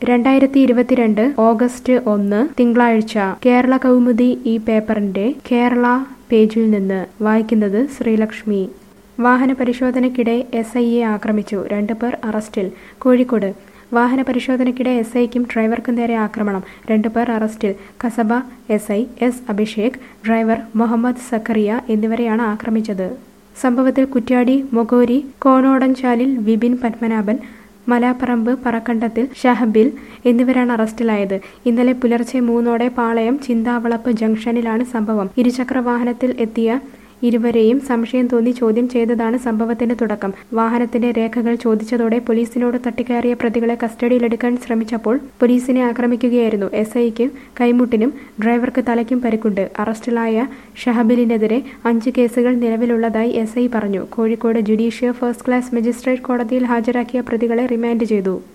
രണ്ടായിരത്തി ഇരുപത്തിരണ്ട് ഓഗസ്റ്റ് ഒന്ന് തിങ്കളാഴ്ച കേരള കൗമുദി ഈ പേപ്പറിന്റെ കേരള പേജിൽ നിന്ന് വായിക്കുന്നത് ശ്രീലക്ഷ്മി വാഹന പരിശോധനയ്ക്കിടെ എസ് ഐയെ ആക്രമിച്ചു രണ്ടുപേർ അറസ്റ്റിൽ കോഴിക്കോട് വാഹന പരിശോധനയ്ക്കിടെ എസ് ഐക്കും ഡ്രൈവർക്കും നേരെ ആക്രമണം രണ്ടുപേർ അറസ്റ്റിൽ Kasaba S I S Abhishek driver Muhammad Zakariya എന്നിവരെയാണ് ആക്രമിച്ചത് സംഭവത്തിൽ കുറ്റ്യാടി മൊഗോരി കോണോടൻചാലിൽ വിപിൻ പത്മനാഭൻ മലാപ്പറമ്പ് പറക്കണ്ടത്തിൽ ഷഹബിൽ എന്നിവരാണ് അറസ്റ്റിലായത് ഇന്നലെ പുലർച്ചെ മൂന്നോടെ പാളയം ചിന്താവളപ്പ് ജംഗ്ഷനിലാണ് സംഭവം ഇരുചക്ര വാഹനത്തിൽ എത്തിയ ഇരുവരെയും സംശയം തോന്നി ചോദ്യം ചെയ്തതാണ് സംഭവത്തിന്റെ തുടക്കം വാഹനത്തിന്റെ രേഖകൾ ചോദിച്ചതോടെ പോലീസിനോട് തട്ടിക്കയറിയ പ്രതികളെ കസ്റ്റഡിയിലെടുക്കാൻ ശ്രമിച്ചപ്പോൾ പോലീസിനെ ആക്രമിക്കുകയായിരുന്നു എസ് ഐക്ക് കൈമുട്ടിനും ഡ്രൈവർക്ക് തലയ്ക്കും പരിക്കുണ്ട് അറസ്റ്റിലായ ഷഹബിലിനെതിരെ അഞ്ച് കേസുകൾ നിലവിലുള്ളതായി എസ് ഐ പറഞ്ഞു Kozhikode judicial first class magistrate കോടതിയിൽ ഹാജരാക്കിയ പ്രതികളെ റിമാൻഡ് ചെയ്തു